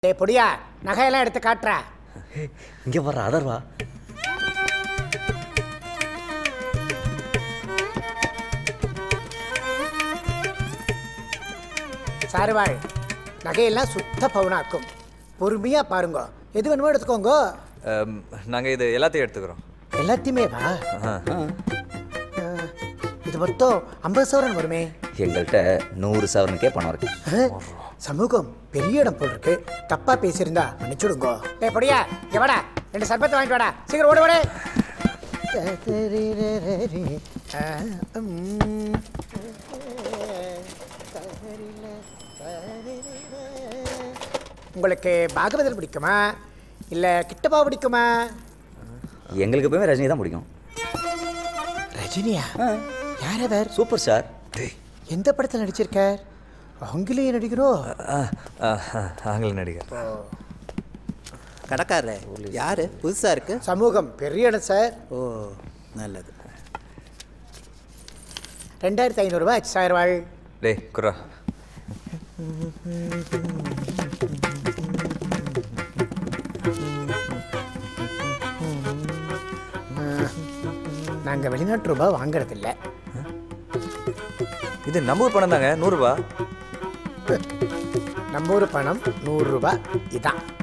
ஏ பொடியா நகையெல்லாம் எடுத்து காட்டுற இங்கே வர்ற அதர்வா சாருவாள் நகையெல்லாம் சுத்த பவுனாக்கும் பொறுமையா பாருங்க எது வேணுமோ எடுத்துக்கோங்க நாங்கள் இது எல்லாத்தையும் எடுத்துக்கிறோம் எல்லாத்தையுமே வா ஆ. ஆ, இது மொத்தம் ஐம்பது சவரன் வருமே எங்கள்கிட்ட நூறு சவரனுக்கே பணம் இருக்கு ஆ, சமூகம் பெரிய இடம் போல் இருக்கு தப்பா பேசியிருந்தா மன்னிச்சுடுங்க ஏ பொடியா எவடா ரெண்டு சர்பத்தை வாங்கிட்டு வாடா சீக்கிரம் ஓடு ஓடு ஆ, ம். உங்களுக்கு பாகவதர் பிடிக்குமா இல்லை கிட்டப்பா பிடிக்குமா எங்களுக்கு எப்பவுமே ரஜினி தான் பிடிக்கும் ரஜினியா யார் அவர் சூப்பர் ஸ்டார் எந்த படத்தில் நடிச்சிருக்கார் ஆங்கிலேய நடிகரோ ஆ, ஆ, ஆ, ஆங்கில நடிகர் கடைக்காரரு யாரு புதுசா இருக்கு சமூகம் பெரிய இடம் சார் ஓ நல்லது ரெண்டாயிரத்தி ஐநூறுரூவா சார் வாழ் டேய் குர்ரா நாங்கள் வெளிநாட்டு ரூபாய் வாங்குறதில்ல இது நம்ம ஊர் பணம் தாங்க நூறுரூபா நம்ம ஊர் பணம் நூறுரூபா இதான்